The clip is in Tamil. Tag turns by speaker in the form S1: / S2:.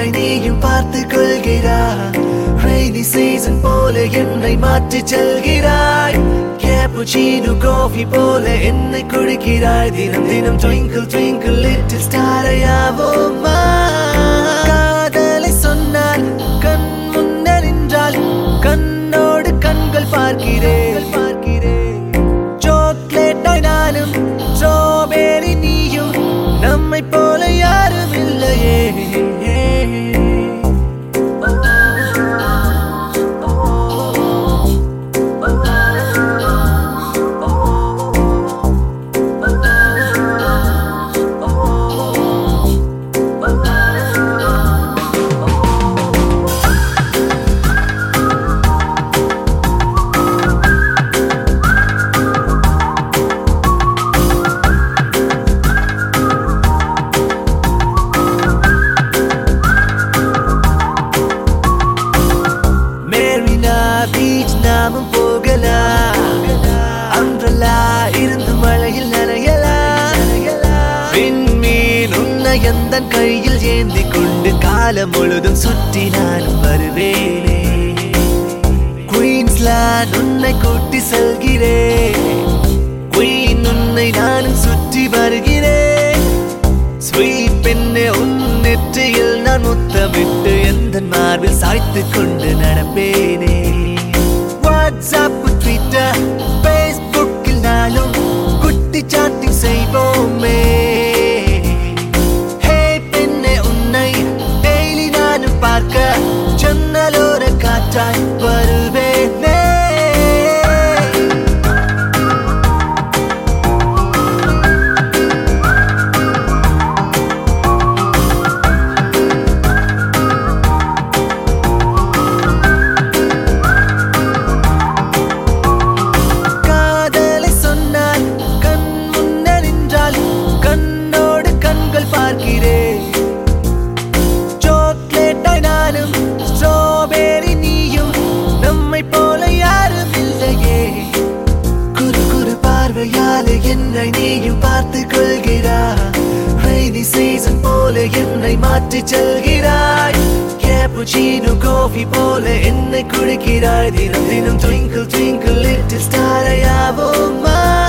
S1: என்னை நீயும் பார்த்து கொள்கிறாய் ரெய்னி சீசன் போல என்னை மாற்றி செல்கிறாய் கேப்புச்சீனோ காஃபி போல என்னை குடிக்கிறாய் தினம் தினம் ட்விங்கிள் ட்விங்கிள் லிட்டில் ஸ்டாரையாவோமா காதலை சொன்னால் கண் முன்ன நின்றால் கண்ணோடு கண்கள் பார்க்கிறேன் பார்க்கிறேன் சாக்லேட்டாய் நானும் ஸ்ட்ராபெரி நீயும் நம்மை போல யாரும் இல்லையே மெரினா பீச் நாமும் போகலாம் அன்றலா இருந்து மழையில் நனையலாம் விண்மீன் உன்னை எந்த கையில் ஏந்தி கொண்டு காலம் முழுதும் சுற்றி நானும் வருவேனே குயின்ஸ்லாண்ட் உன்னை கூட்டி செல்கிறேன் குயின் உன்னை நானும் சுற்றி வருகிறேன் ஸ்வீட் பெண்ணே உன் நெற்றியில் நான் முத்தமிட்டு எந்த மார்பில் சாய்த்து கொண்டு நடப்பேனே வாட்ஸ்அப் ட்விட்டர் ஃபேஸ்புக்கில் நாளும் குட்டி சாட்டிங் செய்வோமே ஹே பெண்ணே உன்னை டெய்லி நானும் பார்க்க ஜன்னலோர காற்றாய் வருவேனே காதலை சொன்னால் கண் முன்ன நின்றால் கண்ணோடு கண்கள் பார்க்கிறேன் சாக்லேட்டாய் நானும் ஸ்ட்ராபெரி நீயும் நம்மை போல யாரும் இல்லையே குறு குறு பார்வையாலே என்னை நீயும் பார்த்து கொள்கிறாய் ரெய்னி சீசன் போல என்னை மாற்றி செல்கிறாய் கேப்புச்சீனோ காஃபி போல என்னை குடிக்கிறாய் தினம் தினம் ட்விங்கிள் ட்விங்கிள் லிட்டில் ஸ்டாரையாவோமா